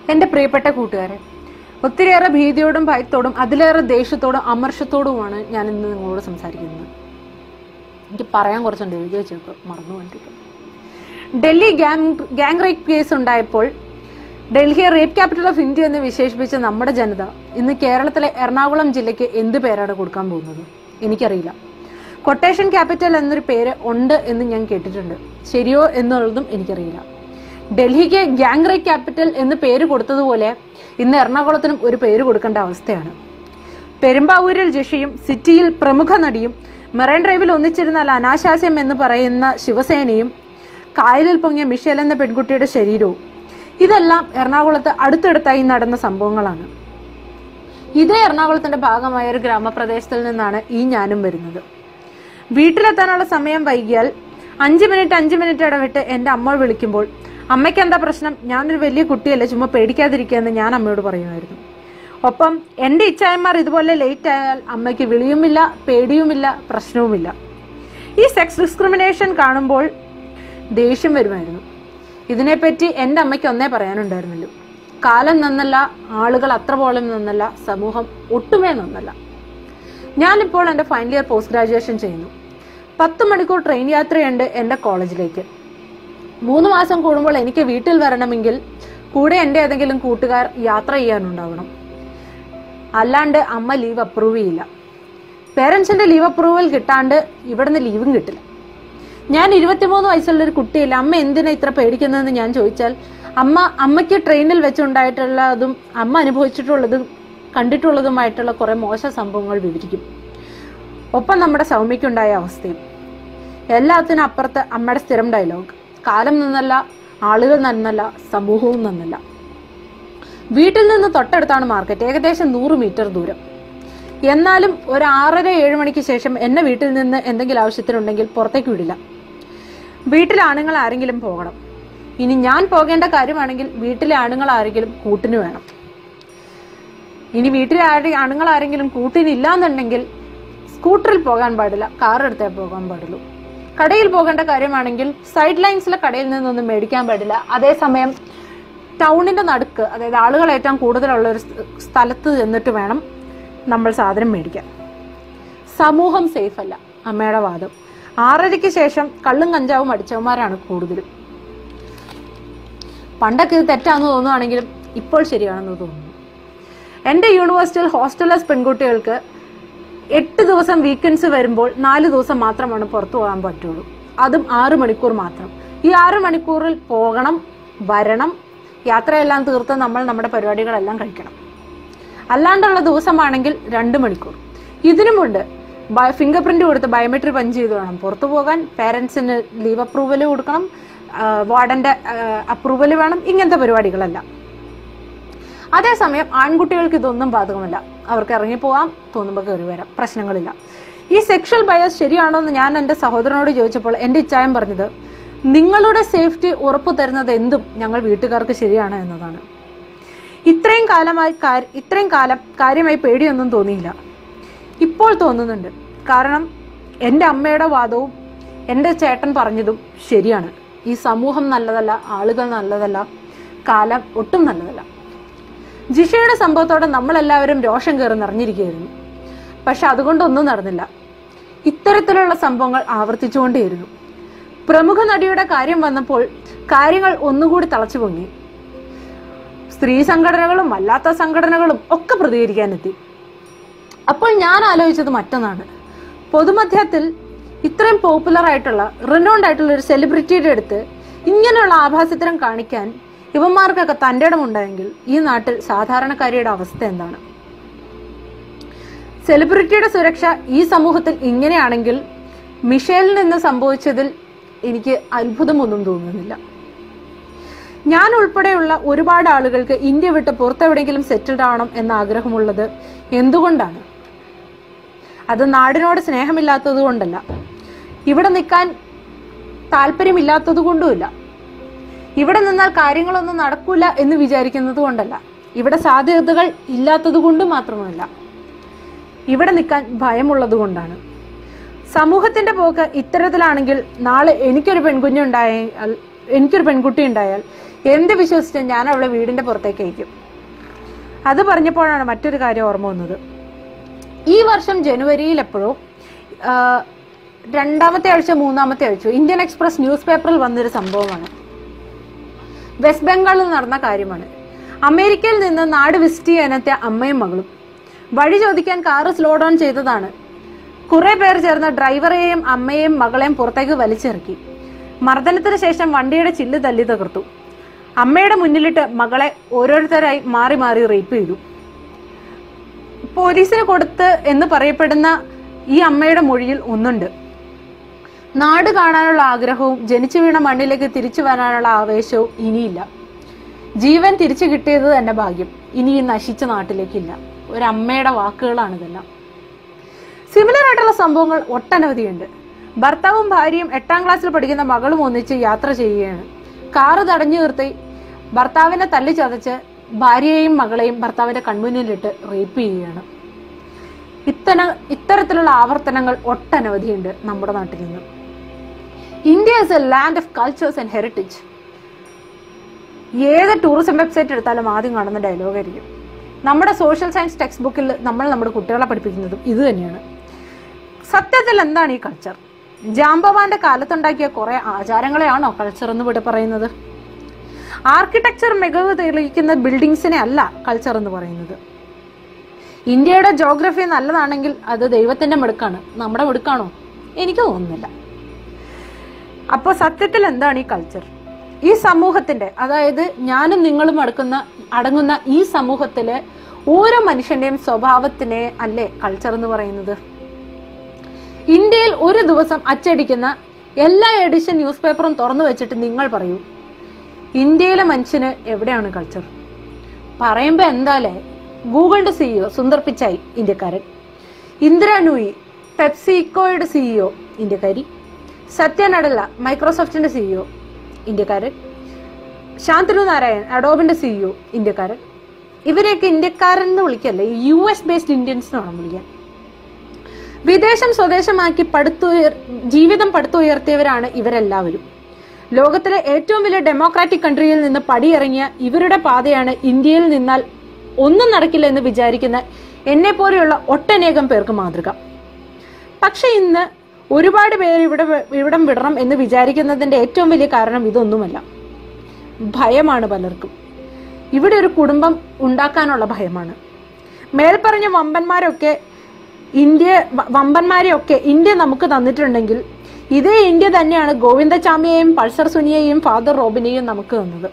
എൻ്റെ പ്രിയപ്പെട്ട കൂട്ടുകാരെ ഒത്തിരിയേറെ ഭീതിയോടും ഭയത്തോടും അതിലേറെ ദേഷ്യത്തോടും അമർഷത്തോടുമാണ് ഞാൻ ഇന്ന് നിങ്ങളോട് സംസാരിക്കുന്നത് എനിക്ക് പറയാൻ കുറച്ചുണ്ട് എഴുതി വെച്ചേക്ക് മറന്നു കൊണ്ടിരിക്കും Delhi gang gang rape case ഉണ്ടായപ്പോൾ ഡൽഹിയെ റേപ്പ് ക്യാപിറ്റൽ ഓഫ് ഇന്ത്യ എന്ന് വിശേഷിപ്പിച്ച നമ്മുടെ ജനത ഇന്ന് കേരളത്തിലെ എറണാകുളം ജില്ലയ്ക്ക് എന്ത് പേരാണ് കൊടുക്കാൻ പോകുന്നത് എനിക്കറിയില്ല കൊട്ടേഷൻ ക്യാപിറ്റൽ എന്നൊരു പേര് ഉണ്ട് എന്ന് ഞാൻ കേട്ടിട്ടുണ്ട് ശരിയോ എന്നുള്ളതും എനിക്കറിയില്ല ഡൽഹിക്ക് ഗ്യാങ് റേപ്പ് ക്യാപിറ്റൽ എന്ന് പേര് കൊടുത്തതുപോലെ ഇന്ന് എറണാകുളത്തിനും ഒരു പേര് കൊടുക്കേണ്ട അവസ്ഥയാണ് പെരുമ്പാവൂരിൽ ജിഷയും സിറ്റിയിൽ പ്രമുഖ നടിയും മെറൈൻ ഡ്രൈവിൽ ഒന്നിച്ചിരുന്നാൽ അനാശാസ്യം എന്ന് പറയുന്ന ശിവസേനയും കായലിൽ പൊങ്ങിയ മിഷേൽ എന്ന പെൺകുട്ടിയുടെ ശരീരവും ഇതെല്ലാം എറണാകുളത്ത് അടുത്തടുത്തായി നടന്ന സംഭവങ്ങളാണ് ഇതേ എറണാകുളത്തിന്റെ ഭാഗമായ ഒരു ഗ്രാമപ്രദേശത്തിൽ നിന്നാണ് ഈ ഞാനും വരുന്നത് വീട്ടിലെത്താനുള്ള സമയം വൈകിയാൽ അഞ്ച് മിനിറ്റ് അഞ്ച് മിനിറ്റ് ഇടവിട്ട് എൻ്റെ അമ്മ വിളിക്കുമ്പോൾ അമ്മയ്ക്ക് എന്താ പ്രശ്നം ഞാനൊരു വലിയ കുട്ടിയല്ലേ ചുമ്മാ പേടിക്കാതിരിക്കുക എന്ന് ഞാൻ അമ്മയോട് പറയുമായിരുന്നു ഒപ്പം എൻ്റെ ഇച്ഛായന്മാർ ഇതുപോലെ ലേറ്റ് ആയാൽ അമ്മയ്ക്ക് വിളിയുമില്ല പേടിയുമില്ല പ്രശ്നവുമില്ല ഈ സെക്സ് ഡിസ്ക്രിമിനേഷൻ കാണുമ്പോൾ ദേഷ്യം വരുമായിരുന്നു ഇതിനെപ്പറ്റി എൻ്റെ അമ്മയ്ക്ക് ഒന്നേ പറയാനുണ്ടായിരുന്നുള്ളൂ കാലം നന്നല്ല ആളുകൾ അത്ര പോലും നന്നല്ല സമൂഹം ഒട്ടുമേ നന്നല്ല ഞാനിപ്പോൾ എൻ്റെ ഫൈനൽ ഇയർ പോസ്റ്റ് ഗ്രാജുവേഷൻ ചെയ്യുന്നു പത്ത് മണിക്കൂർ ട്രെയിൻ യാത്രയുണ്ട് എൻ്റെ കോളേജിലേക്ക് മൂന്ന് മാസം കൂടുമ്പോൾ എനിക്ക് വീട്ടിൽ വരണമെങ്കിൽ കൂടെ എൻ്റെ ഏതെങ്കിലും കൂട്ടുകാർ യാത്ര ചെയ്യാനുണ്ടാവണം അല്ലാണ്ട് അമ്മ ലീവ് അപ്രൂവ് ചെയ്യില്ല പേരൻസിന്റെ ലീവ് അപ്രൂവൽ കിട്ടാണ്ട് ഇവിടുന്ന് ലീവും കിട്ടില്ല ഞാൻ ഇരുപത്തിമൂന്ന് വയസ്സുള്ള ഒരു കുട്ടിയില്ല അമ്മ എന്തിനാ ഇത്ര പേടിക്കുന്നതെന്ന് ഞാൻ ചോദിച്ചാൽ അമ്മ അമ്മയ്ക്ക് ട്രെയിനിൽ വെച്ചുണ്ടായിട്ടുള്ളതും അമ്മ അനുഭവിച്ചിട്ടുള്ളതും കണ്ടിട്ടുള്ളതുമായിട്ടുള്ള കുറെ മോശ സംഭവങ്ങൾ വിവരിക്കും ഒപ്പം നമ്മുടെ സൗമ്യക്കുണ്ടായ അവസ്ഥയും എല്ലാത്തിനും അപ്പുറത്ത് അമ്മയുടെ സ്ഥിരം ഡയലോഗ് കാലം നന്നല്ല ആളുകൾ നന്നല്ല സമൂഹവും നന്നല്ല വീട്ടിൽ നിന്ന് തൊട്ടടുത്താണ് മാർക്കറ്റ് ഏകദേശം നൂറ് മീറ്റർ ദൂരം എന്നാലും ഒരു ആറര ഏഴ് മണിക്ക് ശേഷം എന്നെ വീട്ടിൽ നിന്ന് എന്തെങ്കിലും ആവശ്യത്തിനുണ്ടെങ്കിൽ പുറത്തേക്ക് വിടില്ല വീട്ടിലെ ആണുങ്ങൾ ആരെങ്കിലും പോകണം ഇനി ഞാൻ പോകേണ്ട കാര്യമാണെങ്കിൽ വീട്ടിലെ ആണുങ്ങൾ ആരെങ്കിലും കൂട്ടിന് വേണം ഇനി വീട്ടിലെ ആരെ ആണുങ്ങൾ ആരെങ്കിലും കൂട്ടിനില്ല എന്നുണ്ടെങ്കിൽ സ്കൂട്ടറിൽ പോകാൻ പാടില്ല കാർ എടുത്തേ പോകാൻ പാടുള്ളൂ കടയിൽ പോകേണ്ട കാര്യമാണെങ്കിൽ സൈഡ് ലൈൻസിലെ കടയിൽ നിന്നൊന്നും മേടിക്കാൻ പാടില്ല അതേസമയം ടൗണിന്റെ നടുക്ക് അതായത് ആളുകൾ ഏറ്റവും കൂടുതലുള്ള ഒരു സ്ഥ- സ്ഥലത്ത് ചെന്നിട്ട് വേണം നമ്മൾ സാധനം മേടിക്കാൻ സമൂഹം സേഫ് അല്ല അമ്മയുടെ വാദം ആറരയ്ക്ക് ശേഷം കള്ളും കഞ്ചാവും അടിച്ചവന്മാരാണ് കൂടുതലും പണ്ടൊക്കെ ഇത് തെറ്റാന്ന് തോന്നുവാണെങ്കിലും ഇപ്പോൾ ശരിയാണെന്ന് തോന്നുന്നു എൻ്റെ യൂണിവേഴ്സിറ്റിയിൽ ഹോസ്റ്റലേഴ്സ് പെൺകുട്ടികൾക്ക് എട്ട് ദിവസം വീക്കെൻഡ്സ് വരുമ്പോൾ നാല് ദിവസം മാത്രമാണ് പുറത്തു പോകാൻ പറ്റുള്ളൂ അതും ആറ് മണിക്കൂർ മാത്രം ഈ ആറ് മണിക്കൂറിൽ പോകണം വരണം യാത്രയെല്ലാം തീർത്ത് നമ്മൾ നമ്മുടെ പരിപാടികളെല്ലാം കഴിക്കണം അല്ലാണ്ടുള്ള ദിവസമാണെങ്കിൽ രണ്ട് മണിക്കൂർ ഇതിനുമുണ്ട് ഫിംഗർ പ്രിന്റ് കൊടുത്ത് ബയോമെട്രി പഞ്ച് ചെയ്ത് വേണം പുറത്തു പോകാൻ പേരൻസിന് ലീവ് അപ്രൂവൽ കൊടുക്കണം വാർഡന്റെ അപ്രൂവൽ വേണം ഇങ്ങനത്തെ പരിപാടികളെല്ലാം അതേസമയം ആൺകുട്ടികൾക്ക് ഇതൊന്നും ബാധകമല്ല അവർക്ക് ഇറങ്ങിപ്പോകാം തോന്നുമ്പോൾ കയറി വരാം പ്രശ്നങ്ങളില്ല ഈ സെക്ഷൽ ബയസ് ശരിയാണോ എന്ന് ഞാൻ എൻ്റെ സഹോദരനോട് ചോദിച്ചപ്പോൾ എൻ്റെ ഇച്ചായം പറഞ്ഞത് നിങ്ങളുടെ സേഫ്റ്റി ഉറപ്പു തരുന്നത് എന്തും ഞങ്ങൾ വീട്ടുകാർക്ക് ശരിയാണ് എന്നതാണ് ഇത്രയും കാലമായി കാര്- ഇത്രയും കാലം കാര്യമായി പേടിയൊന്നും തോന്നിയില്ല ഇപ്പോൾ തോന്നുന്നുണ്ട് കാരണം എൻ്റെ അമ്മയുടെ വാദവും എൻ്റെ ചേട്ടൻ പറഞ്ഞതും ശരിയാണ് ഈ സമൂഹം നല്ലതല്ല ആളുകൾ നല്ലതല്ല കാലം ഒട്ടും നല്ലതല്ല ജിഷയുടെ സംഭവത്തോടെ നമ്മളെല്ലാവരും രോഷം കയറി നിറഞ്ഞിരിക്കുകയായിരുന്നു പക്ഷെ അതുകൊണ്ടൊന്നും നടന്നില്ല ഇത്തരത്തിലുള്ള സംഭവങ്ങൾ ആവർത്തിച്ചുകൊണ്ടേയിരുന്നു പ്രമുഖ നടിയുടെ കാര്യം വന്നപ്പോൾ കാര്യങ്ങൾ ഒന്നുകൂടി തളച്ചു പൊങ്ങി സ്ത്രീ സംഘടനകളും അല്ലാത്ത സംഘടനകളും ഒക്കെ പ്രതികരിക്കാനെത്തി അപ്പോൾ ഞാൻ ആലോചിച്ചത് മറ്റൊന്നാണ് പൊതുമധ്യത്തിൽ ഇത്രയും പോപ്പുലർ ആയിട്ടുള്ള റിനോണ്ട് ആയിട്ടുള്ള ഒരു സെലിബ്രിറ്റിയുടെ അടുത്ത് ഇങ്ങനെയുള്ള ആഭാസത്തരം കാണിക്കാൻ ഇവന്മാർക്കൊക്കെ തൻ്റെ ഇടമുണ്ടായെങ്കിൽ ഈ നാട്ടിൽ സാധാരണക്കാരിയുടെ അവസ്ഥ എന്താണ് സെലിബ്രിറ്റിയുടെ സുരക്ഷ ഈ സമൂഹത്തിൽ ഇങ്ങനെയാണെങ്കിൽ മിഷേലിൽ നിന്ന് സംഭവിച്ചതിൽ എനിക്ക് അത്ഭുതമൊന്നും തോന്നുന്നില്ല ഞാൻ ഉൾപ്പെടെയുള്ള ഒരുപാട് ആളുകൾക്ക് ഇന്ത്യ വിട്ട് പുറത്തെവിടെയെങ്കിലും സെറ്റിൽഡ് ആവണം എന്ന ആഗ്രഹമുള്ളത് എന്തുകൊണ്ടാണ് അത് നാടിനോട് സ്നേഹമില്ലാത്തത് കൊണ്ടല്ല ഇവിടെ നിൽക്കാൻ താല്പര്യമില്ലാത്തത് കൊണ്ടുമില്ല ഇവിടെ നിന്നാൽ കാര്യങ്ങളൊന്നും നടക്കൂല എന്ന് വിചാരിക്കുന്നത് കൊണ്ടല്ല ഇവിടെ സാധ്യതകൾ ഇല്ലാത്തത് കൊണ്ട് മാത്രമല്ല ഇവിടെ നിൽക്കാൻ ഭയമുള്ളത് കൊണ്ടാണ് സമൂഹത്തിന്റെ പോക്ക് ഇത്തരത്തിലാണെങ്കിൽ നാളെ എനിക്കൊരു പെൺകുഞ്ഞുണ്ടായാൽ എനിക്കൊരു പെൺകുട്ടി ഉണ്ടായാൽ എന്ത് വിശ്വസിച്ചും ഞാൻ അവളെ വീടിന്റെ പുറത്തേക്ക് അയക്കും അത് പറഞ്ഞപ്പോഴാണ് മറ്റൊരു കാര്യം ഓർമ്മ വന്നത് ഈ വർഷം ജനുവരിയിൽ എപ്പോഴോ ആ, രണ്ടാമത്തെ ആഴ്ച മൂന്നാമത്തെ ആഴ്ച ഇന്ത്യൻ എക്സ്പ്രസ് ന്യൂസ് പേപ്പറിൽ വന്നൊരു സംഭവമാണ് വെസ്റ്റ് ബംഗാളിൽ നടന്ന കാര്യമാണ് അമേരിക്കയിൽ നിന്ന് നാട് വിസിറ്റ് ചെയ്യാനെത്തിയ അമ്മയും മകളും വഴി ചോദിക്കാൻ കാറ് സ്ലോ ഡൗൺ ചെയ്തതാണ് കുറെ പേർ ചേർന്ന് ഡ്രൈവറെയും അമ്മയെയും മകളെയും പുറത്തേക്ക് വലിച്ചിറക്കി മർദ്ദനത്തിന് ശേഷം വണ്ടിയുടെ ചില്ല് തല്ലി തകർത്തു അമ്മയുടെ മുന്നിലിട്ട് മകളെ ഓരോരുത്തരായി മാറി മാറി റേപ്പ് ചെയ്തു പോലീസിന് കൊടുത്ത് എന്ന് പറയപ്പെടുന്ന ഈ അമ്മയുടെ മൊഴിയിൽ ഒന്നുണ്ട് നാട് കാണാനുള്ള ആഗ്രഹവും ജനിച്ചു വീണ മണ്ണിലേക്ക് തിരിച്ചു വരാനുള്ള ആവേശവും ഇനിയില്ല ജീവൻ തിരിച്ചു കിട്ടിയത് തന്നെ ഭാഗ്യം ഇനി ഈ നശിച്ച നാട്ടിലേക്കില്ല ഒരമ്മയുടെ വാക്കുകളാണ് ഇതെല്ലാം സിമിലർ ആയിട്ടുള്ള സംഭവങ്ങൾ ഒട്ടനവധിയുണ്ട് ഭർത്താവും ഭാര്യയും എട്ടാം ക്ലാസ്സിൽ പഠിക്കുന്ന മകളും ഒന്നിച്ച് യാത്ര ചെയ്യുകയാണ് കാറ് തടഞ്ഞു നിർത്തി ഭർത്താവിനെ തല്ലി ചതച്ച് ഭാര്യയെയും മകളെയും ഭർത്താവിന്റെ കൺമുന്നിലിട്ട് റേപ്പ് ചെയ്യുകയാണ് ഇത്തന ഇത്തരത്തിലുള്ള ആവർത്തനങ്ങൾ ഒട്ടനവധിയുണ്ട് നമ്മുടെ നാട്ടിൽ നിന്ന് India is a land of cultures and heritage ഏത് ടൂറിസം വെബ്സൈറ്റ് എടുത്താലും ആദ്യം കാണുന്ന ഡയലോഗായിരിക്കും നമ്മുടെ സോഷ്യൽ സയൻസ് ടെക്സ്റ്റ് ബുക്കിൽ നമ്മൾ നമ്മുടെ കുട്ടികളെ പഠിപ്പിക്കുന്നതും ഇത് തന്നെയാണ് സത്യത്തിൽ എന്താണ് ഈ കൾച്ചർ ജാംബവാന്റെ കാലത്തുണ്ടാക്കിയ കുറെ ആചാരങ്ങളെയാണോ കൾച്ചർ എന്ന് ഇവിടെ പറയുന്നത് ആർക്കിടെക്ചർ മികവ് തെളിയിക്കുന്ന ബിൽഡിങ്സിനെ അല്ല കൾച്ചർ എന്ന് പറയുന്നത് ഇന്ത്യയുടെ ജോഗ്രഫി നല്ലതാണെങ്കിൽ അത് ദൈവത്തിന്റെ മിടുക്കാണ് നമ്മുടെ മിടുക്കാണോ എനിക്ക് തോന്നുന്നില്ല അപ്പോൾ സത്യത്തിൽ എന്താണ് ഈ കൾച്ചർ ഈ സമൂഹത്തിന്റെ അതായത് ഞാനും നിങ്ങളും അടക്കുന്ന അടങ്ങുന്ന ഈ സമൂഹത്തിലെ ഓരോ മനുഷ്യന്റെയും സ്വഭാവത്തിനെ അല്ലേ കൾച്ചർ എന്ന് പറയുന്നത് ഇന്ത്യയിൽ ഒരു ദിവസം അച്ചടിക്കുന്ന എല്ലാ എഡിഷൻ ന്യൂസ് പേപ്പറും തുറന്നു വെച്ചിട്ട് നിങ്ങൾ പറയൂ ഇന്ത്യയിലെ മനുഷ്യന് എവിടെയാണ് കൾച്ചർ പറയുമ്പോ എന്താലേ ഗൂഗിളിന്റെ സിഇഒ സുന്ദർ പിച്ചായി ഇന്ത്യക്കാരൻ ഇന്ദിര നൂയി പെപ്സിക്കോയുടെ സിഇഒ ഇന്ത്യക്കാരി സത്യ നടല്ല മൈക്രോസോഫ്റ്റിന്റെ സിഇഒ ഇന്ത്യക്കാരൻ ശാന്തനു നാരായൺ അഡോബിന്റെ സിഇഒ ഇന്ത്യക്കാരൻ ഇവരെയൊക്കെ ഇന്ത്യക്കാരൻ എന്ന് വിളിക്കല്ലേ യു എസ് ബേസ്ഡ് ഇന്ത്യൻസ് എന്നാണ് വിളിക്കാൻ വിദേശം സ്വദേശമാക്കി പടുത്തുയർ ജീവിതം പടുത്തുയർത്തിയവരാണ് ഇവരെല്ലാവരും ലോകത്തിലെ ഏറ്റവും വലിയ ഡെമോക്രാറ്റിക് കൺട്രിയിൽ നിന്ന് പടിയിറങ്ങിയ ഇവരുടെ പാതയാണ് ഇന്ത്യയിൽ നിന്നാൽ ഒന്നും നടക്കില്ല എന്ന് വിചാരിക്കുന്ന എന്നെ പോലെയുള്ള ഒട്ടനേകം പേർക്ക് മാതൃക പക്ഷെ ഇന്ന് ഒരുപാട് പേര് ഇവിടെ ഇവിടം വിടണം എന്ന് വിചാരിക്കുന്നതിന്റെ ഏറ്റവും വലിയ കാരണം ഇതൊന്നുമല്ല ഭയമാണ് പലർക്കും ഇവിടെ ഒരു കുടുംബം ഉണ്ടാക്കാനുള്ള ഭയമാണ് മേൽപ്പറഞ്ഞ വമ്പന്മാരൊക്കെ ഇന്ത്യ വ- വമ്പന്മാരെയൊക്കെ ഇന്ത്യ നമുക്ക് തന്നിട്ടുണ്ടെങ്കിൽ ഇതേ ഇന്ത്യ തന്നെയാണ് ഗോവിന്ദചാമിയെയും പൾസർ സുനിയെയും ഫാദർ റോബിനെയും നമുക്ക് തന്നത്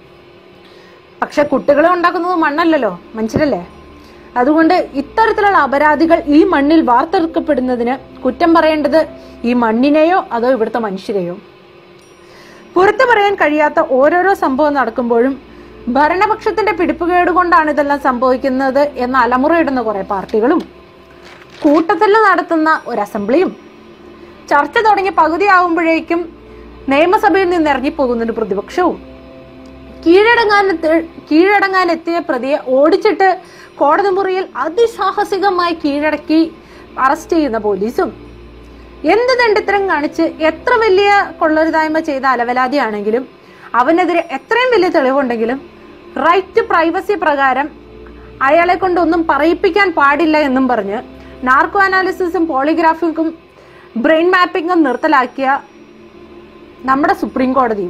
പക്ഷെ കുട്ടികളെ ഉണ്ടാക്കുന്നത് മണ്ണല്ലല്ലോ മനുഷ്യരല്ലേ അതുകൊണ്ട് ഇത്തരത്തിലുള്ള അപരാധികൾ ഈ മണ്ണിൽ വാർത്തെടുക്കപ്പെടുന്നതിന് കുറ്റം പറയേണ്ടത് ഈ മണ്ണിനെയോ അതോ ഇവിടുത്തെ മനുഷ്യരെയോ പുറത്തു പറയാൻ കഴിയാത്ത ഓരോരോ സംഭവം നടക്കുമ്പോഴും ഭരണപക്ഷത്തിന്റെ പിടിപ്പുകേട് കൊണ്ടാണ് ഇതെല്ലാം സംഭവിക്കുന്നത് എന്ന് അലമുറയിടുന്ന കുറെ പാർട്ടികളും കൂട്ടത്തിൽ നടത്തുന്ന ഒരു അസംബ്ലിയും ചർച്ച തുടങ്ങി പകുതിയാവുമ്പോഴേക്കും നിയമസഭയിൽ നിന്ന് ഇറങ്ങിപ്പോകുന്ന ഒരു പ്രതിപക്ഷവും കീഴടങ്ങാൻ കീഴടങ്ങാൻ എത്തിയ പ്രതിയെ ഓടിച്ചിട്ട് കോടതി മുറിയിൽ അതിസാഹസികമായി കീഴടക്കി അറസ്റ്റ് ചെയ്യുന്ന പോലീസും എന്ത് ദണ്ഡിത്തരം കാണിച്ച് എത്ര വലിയ കൊള്ളരുതായ്മ ചെയ്ത അലവലാതിയാണെങ്കിലും അവനെതിരെ എത്രയും വലിയ തെളിവുണ്ടെങ്കിലും റൈറ്റ് പ്രൈവസി പ്രകാരം അയാളെ കൊണ്ട് ഒന്നും പറയിപ്പിക്കാൻ പാടില്ല എന്നും പറഞ്ഞ് നാർക്കോ അനാലിസിസും പോളിഗ്രാഫിക്കും ബ്രെയിൻ മാപ്പിങ്ങും നിർത്തലാക്കിയ നമ്മുടെ സുപ്രീം കോടതിയും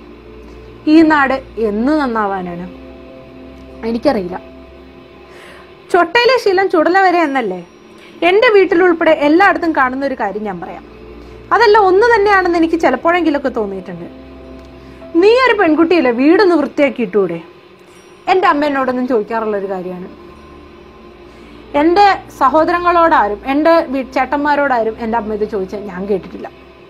ഈ നാട് എന്ന് നന്നാവാനാണ് എനിക്കറിയില്ല ചൊട്ടയിലെ ശീലം ചുടല വരെ എന്നല്ലേ എൻ്റെ വീട്ടിലുൾപ്പെടെ എല്ലായിടത്തും കാണുന്ന ഒരു കാര്യം ഞാൻ പറയാം അതല്ല ഒന്ന് തന്നെയാണെന്ന് എനിക്ക് ചിലപ്പോഴെങ്കിലൊക്കെ തോന്നിയിട്ടുണ്ട് നീ ഒരു പെൺകുട്ടിയല്ലേ വീടൊന്ന് വൃത്തിയാക്കി ഇട്ടൂടെ എൻ്റെ അമ്മ എന്നോടൊന്നും ചോദിക്കാറുള്ള ഒരു കാര്യമാണ് എൻ്റെ സഹോദരങ്ങളോടാരും എൻ്റെ വീ ചേട്ടന്മാരോടാരും എൻ്റെ അമ്മ ഇത് ചോദിച്ചാൽ ഞാൻ കേട്ടിട്ടില്ല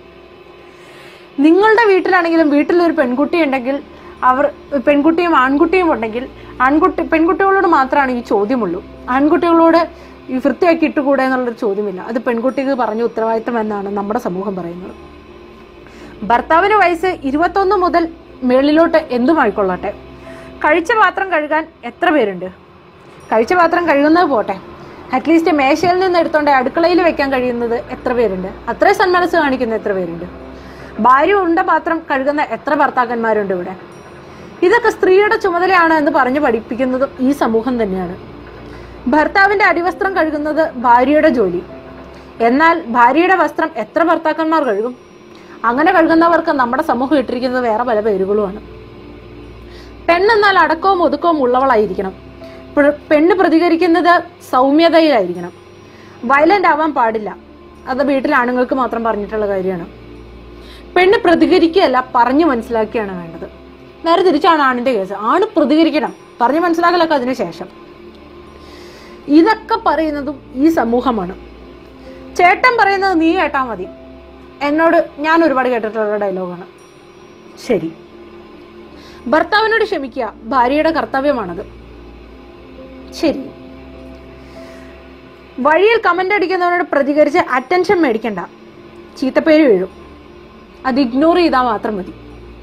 നിങ്ങളുടെ വീട്ടിലാണെങ്കിലും വീട്ടിൽ ഒരു പെൺകുട്ടി ഉണ്ടെങ്കിൽ അവർ പെൺകുട്ടിയും ആൺകുട്ടിയും ഉണ്ടെങ്കിൽ ആൺകുട്ടി പെൺകുട്ടികളോട് മാത്രമാണ് ഈ ചോദ്യമുള്ളൂ ആൺകുട്ടികളോട് ഈ വൃത്തിയാക്കി ഇട്ടുകൂടെ എന്നുള്ളൊരു ചോദ്യമില്ല അത് പെൺകുട്ടിക്ക് പറഞ്ഞ ഉത്തരവാദിത്തം എന്നാണ് നമ്മുടെ സമൂഹം പറയുന്നത് ഭർത്താവിന് വയസ്സ് ഇരുപത്തൊന്ന് മുതൽ മേളിലോട്ട് എന്തുമായിക്കൊള്ളട്ടെ കഴിച്ച പാത്രം കഴുകാൻ എത്ര പേരുണ്ട് കഴിച്ച പാത്രം കഴുകുന്നത് പോട്ടെ അറ്റ്ലീസ്റ്റ് മേശയിൽ നിന്ന് എടുത്തോണ്ട് അടുക്കളയിൽ വെക്കാൻ കഴിയുന്നത് എത്ര പേരുണ്ട് അത്രയും സന്മനസ് കാണിക്കുന്ന എത്ര പേരുണ്ട് ഭാര്യ ഉണ്ട പാത്രം കഴുകുന്ന എത്ര ഭർത്താക്കന്മാരുണ്ട് ഇവിടെ ഇതൊക്കെ സ്ത്രീയുടെ ചുമതലയാണ് എന്ന് പറഞ്ഞു പഠിപ്പിക്കുന്നതും ഈ സമൂഹം തന്നെയാണ് ഭർത്താവിന്റെ അടിവസ്ത്രം കഴുകുന്നത് ഭാര്യയുടെ ജോലി എന്നാൽ ഭാര്യയുടെ വസ്ത്രം എത്ര ഭർത്താക്കന്മാർ കഴുകും അങ്ങനെ കഴുകുന്നവർക്ക് നമ്മുടെ സമൂഹം ഇട്ടിരിക്കുന്നത് വേറെ പല പേരുകളുമാണ് പെണ്ണെന്നാൽ അടക്കവും ഒതുക്കവും ഉള്ളവളായിരിക്കണം പ്ര- പെണ്ണ് പ്രതികരിക്കുന്നത് സൗമ്യതയിലായിരിക്കണം വയലന്റ് ആവാൻ പാടില്ല അത് വീട്ടിലെ ആണുങ്ങൾക്ക് മാത്രം പറഞ്ഞിട്ടുള്ള കാര്യമാണ് പെണ്ണ് പ്രതികരിക്കുകയല്ല പറഞ്ഞു മനസ്സിലാക്കിയാണ് വേണ്ടത് നേരെ തിരിച്ചാണ് ആണിന്റെ കേസ് ആണ് പ്രതികരിക്കണം പറഞ്ഞു മനസ്സിലാക്കലൊക്കെ അതിന് ശേഷം ഇതൊക്കെ പറയുന്നതും ഈ സമൂഹമാണ് ചേട്ടൻ പറയുന്നത് നീ കേട്ടാ മതി എന്നോട് ഞാൻ ഒരുപാട് കേട്ടിട്ടുള്ള ഡയലോഗാണ് ശരി ഭർത്താവിനോട് ക്ഷമിക്കുക ഭാര്യയുടെ കർത്തവ്യമാണത് ശരി വഴിയിൽ കമന്റ് അടിക്കുന്നവരോട് പ്രതികരിച്ച് അറ്റൻഷൻ മേടിക്കണ്ട ചീത്തപ്പേര് വീഴും അത് ഇഗ്നോർ ചെയ്താൽ മാത്രം മതി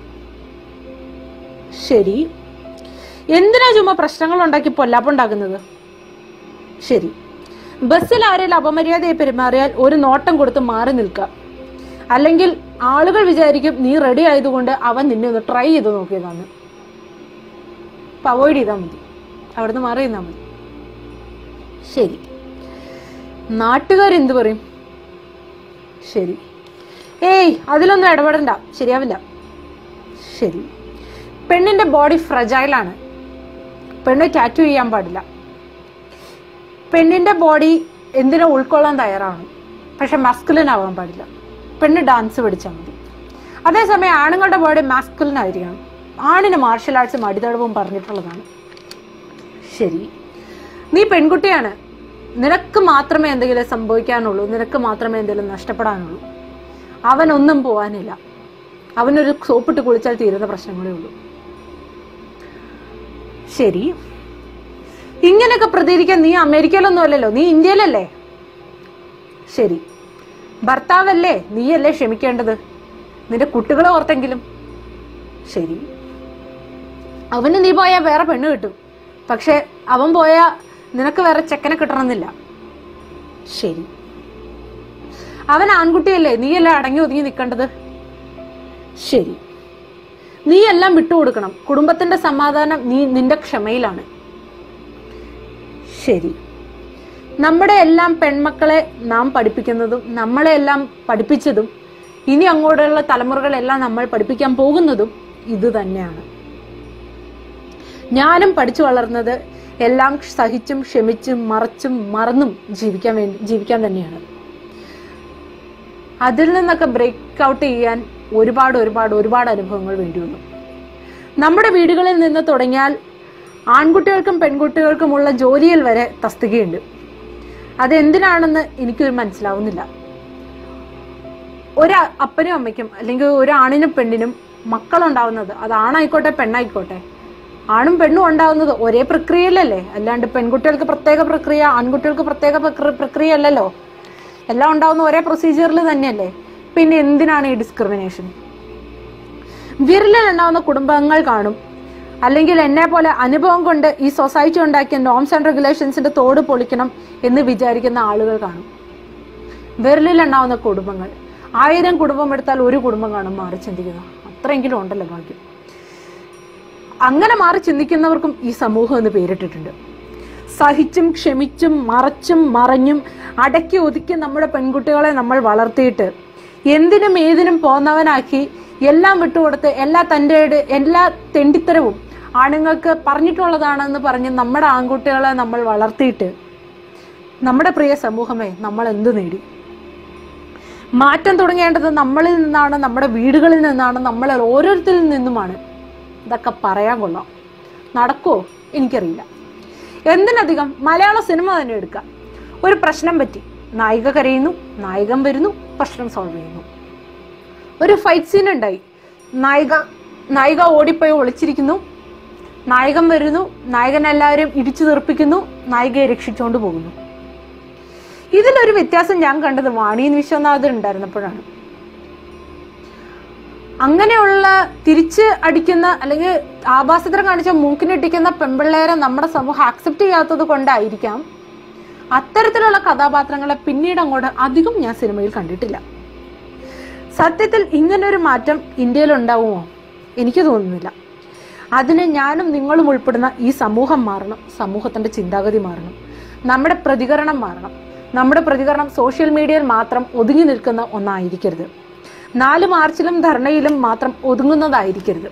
ശരി എന്തിനാ ചുമ്മാ പ്രശ്നങ്ങൾ ഉണ്ടാക്കി പൊല്ലാപ്പുണ്ടാക്കുന്നത് ശരി ബസ്സിൽ ആരെങ്കിലും അപമര്യാദയെ പെരുമാറിയാൽ ഒരു നോട്ടം കൊടുത്ത് മാറി നിൽക്കുക അല്ലെങ്കിൽ ആളുകൾ വിചാരിക്കും നീ റെഡി ആയതുകൊണ്ട് അവൻ നിന്നെ ഒന്ന് ട്രൈ ചെയ്ത് നോക്കിയതാണ് അപ്പൊ അവോയ്ഡ് ചെയ്താൽ മതി അവിടുന്ന് മാറി നിന്നാൽ മതി ശരി നാട്ടുകാർ എന്തു പറയും ശരി ഏയ് അതിലൊന്നും ഇടപെടണ്ട ശരിയാവില്ല ശരി പെണ്ണിന്റെ ബോഡി ഫ്രജൈലാണ് പെണ്ണ് ടാറ്റു ചെയ്യാൻ പാടില്ല പെണ്ണിന്റെ ബോഡി എന്തിനു ഉൾക്കൊള്ളാൻ തയ്യാറാണ് പക്ഷെ മസ്കുലിൻ ആവാൻ പാടില്ല പെണ്ണ് ഡാൻസ് പഠിച്ചാൽ മതി അതേസമയം ആണുങ്ങളുടെ ബോഡി മാസ്കുലിൻ ആയിരിക്കണം ആണിന് മാർഷൽ ആർട്സും അടിതടവും പറഞ്ഞിട്ടുള്ളതാണ് ശരി നീ പെൺകുട്ടിയാണ് നിനക്ക് മാത്രമേ എന്തെങ്കിലും സംഭവിക്കാനുള്ളൂ നിനക്ക് മാത്രമേ എന്തെങ്കിലും നഷ്ടപ്പെടാനുള്ളൂ അവനൊന്നും പോവാനില്ല അവനൊരു സോപ്പിട്ട് കുളിച്ചാൽ തീരുന്ന പ്രശ്നങ്ങളേ ഉള്ളൂ ശരി ഇങ്ങനെയൊക്കെ പ്രതികരിക്കാൻ നീ അമേരിക്കയിലൊന്നും അല്ലല്ലോ നീ ഇന്ത്യയിലല്ലേ ശരി ഭർത്താവല്ലേ നീയല്ലേ ക്ഷമിക്കേണ്ടത് നിന്റെ കുട്ടികളെ ഓർത്തെങ്കിലും ശരി അവന് നീ പോയാൽ വേറെ പെണ്ണ് കിട്ടും പക്ഷെ അവൻ പോയാ നിനക്ക് വേറെ ചെക്കനെ കിട്ടണമെന്നില്ല ശരി അവൻ ആൺകുട്ടിയല്ലേ നീയല്ലേ അടങ്ങി ഒതുങ്ങി നിൽക്കേണ്ടത് ശരി നീ എല്ലാം വിട്ടുകൊടുക്കണം കുടുംബത്തിന്റെ സമാധാനം നീ നിന്റെ ക്ഷമയിലാണ് ശരി നമ്മുടെ എല്ലാം പെൺമക്കളെ നാം പഠിപ്പിക്കുന്നതും നമ്മളെ എല്ലാം പഠിപ്പിച്ചതും ഇനി അങ്ങോട്ടുള്ള തലമുറകളെല്ലാം നമ്മൾ പഠിപ്പിക്കാൻ പോകുന്നതും ഇത് തന്നെയാണ് ഞാനും പഠിച്ചു വളർന്നത് എല്ലാം സഹിച്ചും ക്ഷമിച്ചും മറച്ചും മറന്നും ജീവിക്കാൻ വേണ്ടി ജീവിക്കാൻ തന്നെയാണ് അതിൽ നിന്നൊക്കെ ബ്രേക്ക് ഔട്ട് ചെയ്യാൻ ഒരുപാട് ഒരുപാട് ഒരുപാട് അനുഭവങ്ങൾ വേണ്ടി വന്നു നമ്മുടെ വീടുകളിൽ നിന്ന് തുടങ്ങിയാൽ ആൺകുട്ടികൾക്കും പെൺകുട്ടികൾക്കുമുള്ള ജോലിയിൽ വരെ തസ്തികയുണ്ട് അതെന്തിനാണെന്ന് എനിക്കൊരു മനസ്സിലാവുന്നില്ല ഒരു അപ്പനും അമ്മയ്ക്കും അല്ലെങ്കിൽ ഒരു ആണിനും പെണ്ണിനും മക്കളുണ്ടാവുന്നത് അത് ആണായിക്കോട്ടെ പെണ്ണായിക്കോട്ടെ ആണും പെണ്ണും ഉണ്ടാവുന്നത് ഒരേ പ്രക്രിയയിലല്ലേ അല്ലാണ്ട് പെൺകുട്ടികൾക്ക് പ്രത്യേക പ്രക്രിയ ആൺകുട്ടികൾക്ക് പ്രത്യേക പ്രക്രി- പ്രക്രിയ അല്ലല്ലോ എല്ലാം ഉണ്ടാവുന്ന ഒരേ പ്രൊസീജിയറിൽ തന്നെയല്ലേ പിന്നെ എന്തിനാണ് ഈ ഡിസ്ക്രിമിനേഷൻ വിരലിൽ ഉണ്ടാവുന്ന കുടുംബങ്ങൾ കാണും അല്ലെങ്കിൽ എന്നെ പോലെ അനുഭവം കൊണ്ട് ഈ സൊസൈറ്റി ഉണ്ടാക്കിയ നോംസ് ആൻഡ് റെഗുലേഷൻസിന്റെ തോട് പൊളിക്കണം എന്ന് വിചാരിക്കുന്ന ആളുകൾ കാണും വിരലിൽ ഉണ്ടാവുന്ന കുടുംബങ്ങൾ ആയിരം കുടുംബം എടുത്താൽ ഒരു കുടുംബം കാണും മാറി ചിന്തിക്കുക അത്രയെങ്കിലും ഉണ്ടല്ലോ ഭാഗ്യം അങ്ങനെ മാറി ചിന്തിക്കുന്നവർക്കും ഈ സമൂഹം എന്ന് പേരിട്ടിട്ടുണ്ട് സഹിച്ചും ക്ഷമിച്ചും മറച്ചും മറഞ്ഞും അടക്കി ഒതുക്കി നമ്മുടെ പെൺകുട്ടികളെ നമ്മൾ വളർത്തിയിട്ട് എന്തിനും ഏതിനും പോന്നവനാക്കി എല്ലാം വിട്ടുകൊടുത്ത് എല്ലാ തൻ്റെ എല്ലാ തെണ്ടിത്തരവും ആണുങ്ങൾക്ക് പറഞ്ഞിട്ടുള്ളതാണെന്ന് പറഞ്ഞ് നമ്മുടെ ആൺകുട്ടികളെ നമ്മൾ വളർത്തിയിട്ട് നമ്മുടെ പ്രിയ സമൂഹമേ നമ്മൾ എന്ത് നേടി മാറ്റം തുടങ്ങേണ്ടത് നമ്മളിൽ നിന്നാണ് നമ്മുടെ വീടുകളിൽ നിന്നാണ് നമ്മൾ ഓരോരുത്തരിൽ നിന്നുമാണ് ഇതൊക്കെ പറയാൻ കൊള്ളാം നടക്കുമോ എനിക്കറിയില്ല എന്തിനധികം മലയാള സിനിമ തന്നെ എടുക്കാം ഒരു പ്രശ്നം പറ്റി നായിക കരയുന്നു നായകൻ വരുന്നു പ്രശ്നം സോൾവ് ചെയ്യുന്നു ഒരു ഫൈറ്റ് സീൻ ഉണ്ടായി നായിക നായിക ഓടിപ്പോയി ഒളിച്ചിരിക്കുന്നു നായകൻ വരുന്നു നായകൻ എല്ലാവരും ഇടിച്ചു തെറിപ്പിക്കുന്നു നായികയെ രക്ഷിച്ചുകൊണ്ട് പോകുന്നു ഇതിലൊരു വ്യത്യാസം ഞാൻ കണ്ടത് വാണിയൻ വിശ്വനാഥൻ ഉണ്ടായിരുന്നപ്പോഴാണ് അങ്ങനെയുള്ള തിരിച്ച് അടിക്കുന്ന അല്ലെങ്കിൽ ആഭാസത്തിരം കാണിച്ച മൂക്കിനിട്ടിക്കുന്ന പെമ്പിള്ളേരെ നമ്മുടെ സമൂഹം ആക്സെപ്റ്റ് ചെയ്യാത്തത് കൊണ്ടായിരിക്കാം അത്തരത്തിലുള്ള കഥാപാത്രങ്ങളെ പിന്നീട് അങ്ങോട്ട് അധികം ഞാൻ സിനിമയിൽ കണ്ടിട്ടില്ല സത്യത്തിൽ ഇങ്ങനൊരു മാറ്റം ഇന്ത്യയിൽ ഉണ്ടാവുമോ എനിക്ക് തോന്നുന്നില്ല അതിന് ഞാനും നിങ്ങളും ഉൾപ്പെടുന്ന ഈ സമൂഹം മാറണം സമൂഹത്തിന്റെ ചിന്താഗതി മാറണം നമ്മുടെ പ്രതികരണം മാറണം നമ്മുടെ പ്രതികരണം സോഷ്യൽ മീഡിയയിൽ മാത്രം ഒതുങ്ങി നിൽക്കുന്ന ഒന്നായിരിക്കരുത് നാല് മാർച്ചിലും ധർണയിലും മാത്രം ഒതുങ്ങുന്നതായിരിക്കരുത്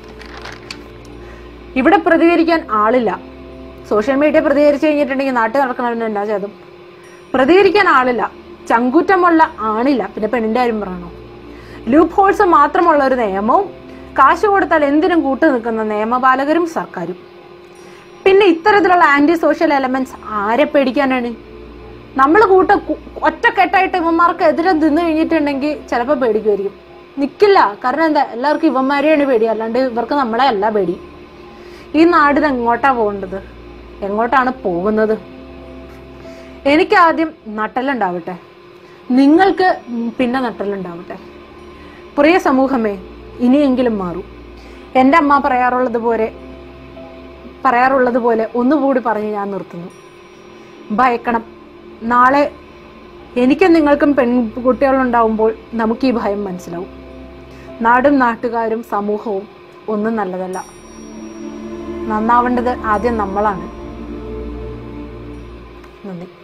ഇവിടെ പ്രതികരിക്കാൻ ആളില്ല സോഷ്യൽ മീഡിയ പ്രതികരിച്ചു കഴിഞ്ഞിട്ടുണ്ടെങ്കിൽ നാട്ടിൽ നടക്കണവന് എന്നാ ചെയ്തും പ്രതികരിക്കാൻ ആളില്ല ചങ്കൂറ്റമുള്ള ആണില്ല പിന്നെ പെണ്ണിന്റെ കാര്യം പറയണോ ലൂപ്പ് ഹോൾസ് മാത്രമുള്ള ഒരു നിയമവും കാശ് കൊടുത്താൽ എന്തിനും കൂട്ടു നിൽക്കുന്ന നിയമപാലകരും സർക്കാരും പിന്നെ ഇത്തരത്തിലുള്ള ആന്റി സോഷ്യൽ എലമെന്റ്സ് ആരെ പേടിക്കാനാണ് നമ്മൾ കൂട്ട കു- ഒറ്റക്കെട്ടായിട്ട് ഇവന്മാർക്ക് എതിരെ നിന്ന് കഴിഞ്ഞിട്ടുണ്ടെങ്കിൽ ചിലപ്പോൾ പേടിക്കുമായിരിക്കും നിൽക്കില്ല കാരണം എന്താ എല്ലാവർക്കും ഇവന്മാരെയാണ് പേടി അല്ലാണ്ട് ഇവർക്ക് നമ്മളെ അല്ല പേടി ഈ നാടിന് എങ്ങോട്ടാ പോകേണ്ടത് എങ്ങോട്ടാണ് പോകുന്നത് എനിക്ക് ആദ്യം നട്ടലുണ്ടാവട്ടെ നിങ്ങൾക്ക് പിന്നെ നട്ടലുണ്ടാവട്ടെ പ്രിയ സമൂഹമേ ഇനിയെങ്കിലും മാറൂ എൻ്റെ അമ്മ പറയാറുള്ളത് പോലെ പറയാറുള്ളത് പോലെ ഒന്നുകൂടി പറഞ്ഞ് ഞാൻ നിർത്തുന്നു ഭയക്കണം നാളെ എനിക്കും നിങ്ങൾക്കും പെൺകുട്ടികളുണ്ടാവുമ്പോൾ നമുക്ക് ഈ ഭയം മനസ്സിലാവും നാടും നാട്ടുകാരും സമൂഹവും ഒന്നും നല്ലതല്ല നന്നാവേണ്ടത് ആദ്യം നമ്മളാണ് നന്ദി